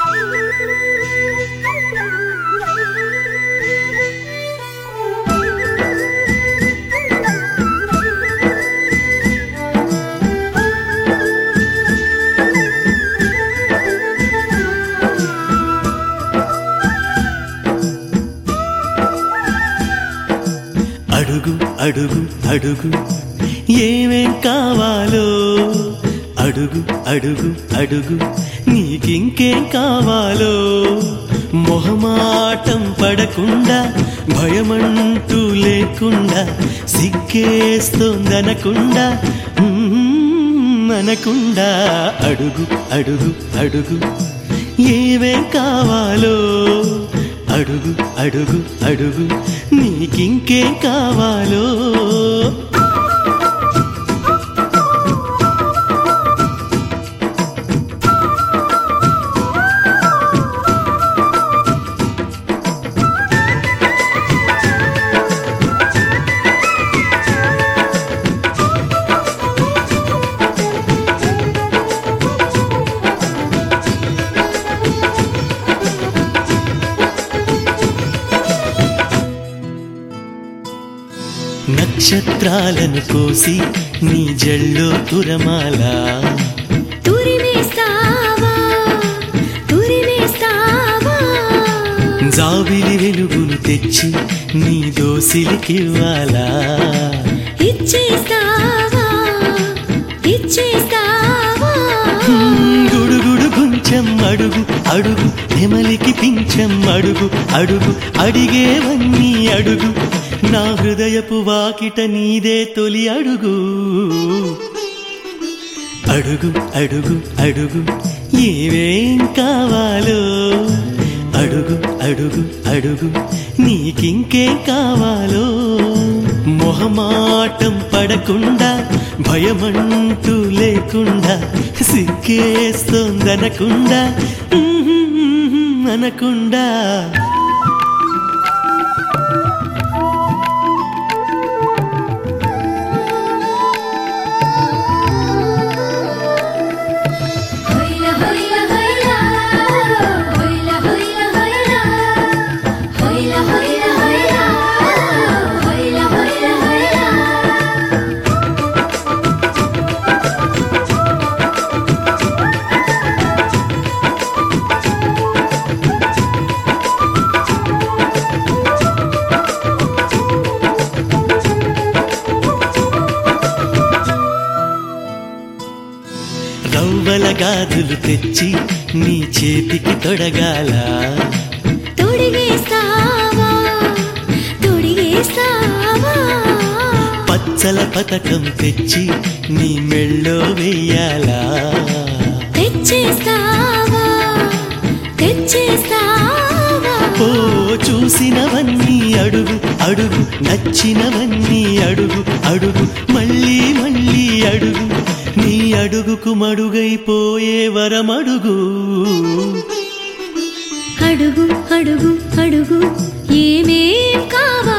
అడుగు అడుగు అడుగు ఏమేం కావాలో అడుగు అడుగు అడుగు నీకింకేం కావాలో మొహమాటం పడకుండా భయమంటూ లేకుండా సిగ్గేస్తోందనకుండా మ్మ్ అనకుండా అడుగు అడుగు అడుగు ఏమేం కావాలో అడుగు అడుగు అడుగు నీకింకేం కావాలో నక్షత్రాలను కోసి నీ జల్లో కురమాల తురిమేస్తావా తురిమేస్తావా జాబిలి వెలుగును తెచ్చి నీ దోసిలికివ్వాలా ఇచ్చేస్తావా ఇచ్చేస్తావా గుడుగుడు కొంచెం అడుగు అడుగు నెమలికి పించం అడుగు అడుగు అడిగేవన్నీ అడుగు నా హృదయపు వాకిట నీదే తొలి అడుగు అడుగు అడుగు అడుగు ఏవేం కావాలో అడుగు అడుగు అడుగు నీకింకేం కావాలో మొహమాటం పడకుండా భయమంటూ లేకుండా సిగ్గేస్తోందనకుండా ఉహుం అనకుండా హైల హైల హైల హైల హైల హైల హైల హైల హైల హైల హైల హైల రవ్వల గాజులు తెచ్చి నీ చేతికి తొడగాల తొడిగేస్తావా తొడిగేస్తావా పచ్చల పథకం తెచ్చి నీ మెళ్ళో వెయ్యాలా తెచ్చేస్తావా తెచ్చేస్తావా ఓ చూసినవన్నీ అడుగు అడుగు నచ్చినవన్నీ అడుగు అడుగు మళ్ళీ మళ్ళీ అడుగు నీ అడుగుకు మడుగైపోయే వరమడుగు అడుగు అడుగు అడుగు ఏమేం కావాలో